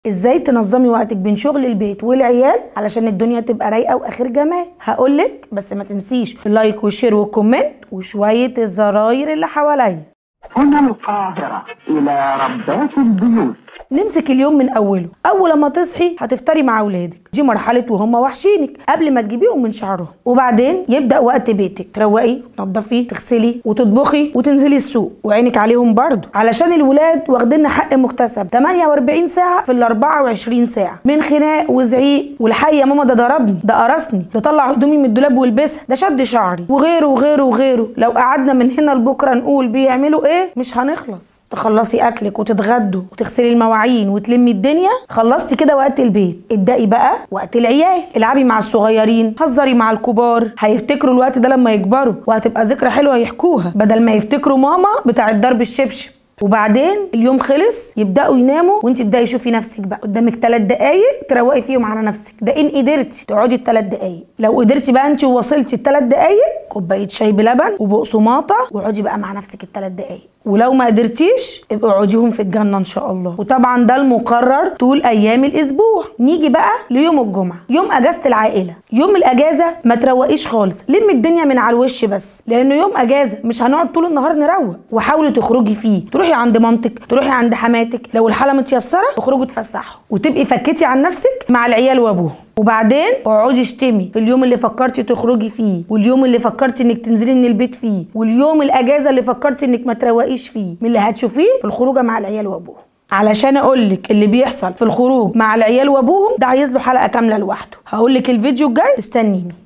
ازاي تنظمي وقتك بين شغل البيت والعيال علشان الدنيا تبقى رايقه واخر جمال هقولك بس ما تنسيش اللايك والشير والكومنت وشويه الزراير اللي حواليا هنا القاهرة إلى ربات البيوت نمسك اليوم من اوله اول ما تصحي هتفطري مع اولادك دي مرحله وهم وحشينك قبل ما تجيبيهم من شعرهم وبعدين يبدا وقت بيتك تروقي تنضفي تغسلي وتطبخي وتنزلي السوق وعينك عليهم برضه علشان الولاد واخدين حق مكتسب 48 ساعه في ال 24 ساعه من خناق وزعيق والحقيقه يا ماما ده ضربني ده قرصني ده طلع هدومي من الدولاب والبسها ده شد شعري وغيره وغيره وغيره لو قعدنا من هنا لبكره نقول بيعملوا ايه مش هنخلص تخلصي اكلك وتتغدوا وتغسلي المواعين وتلمي الدنيا خلصتي كده وقت البيت ابدأي بقى وقت العيال العبي مع الصغيرين هزري مع الكبار هيفتكروا الوقت ده لما يكبروا وهتبقى ذكرى حلوه يحكوها بدل ما يفتكروا ماما بتاعت ضرب الشبشب وبعدين اليوم خلص يبداوا يناموا وانت تبداي تشوفي نفسك بقى قدامك ثلاث دقايق تروقي فيهم على نفسك ده ان قدرتي تقعدي الثلاث دقايق لو قدرتي بقى انت ووصلتي الثلاث دقايق كوبايه شاي بلبن وبقسماطه واقعدي بقى مع نفسك الثلاث دقايق ولو ما قدرتيش ابقي اقعديهم في الجنه ان شاء الله وطبعا ده المقرر طول ايام الاسبوع نيجي بقى ليوم الجمعه يوم اجازه العائله يوم الاجازه ما تروقيش خالص لم الدنيا من على الوش بس لانه يوم اجازه مش هنقعد طول النهار نروق وحاولي تخرجي فيه تروحي عند مامتك تروحي عند حماتك لو الحاله متيسره تخرجوا تفسحوا وتبقي فكتي عن نفسك مع العيال وابوهم وبعدين اقعدي اشتمي في اليوم اللي فكرتي تخرجي فيه واليوم اللي فكرتي انك تنزلي من البيت فيه واليوم الاجازه اللي فكرتي انك ما تروقيش فيه من اللي هتشوفيه في الخروجه مع العيال وابوهم علشان اقول لك اللي بيحصل في الخروج مع العيال وابوهم ده عايز له حلقه كامله لوحده هقول لك الفيديو الجاي استنيني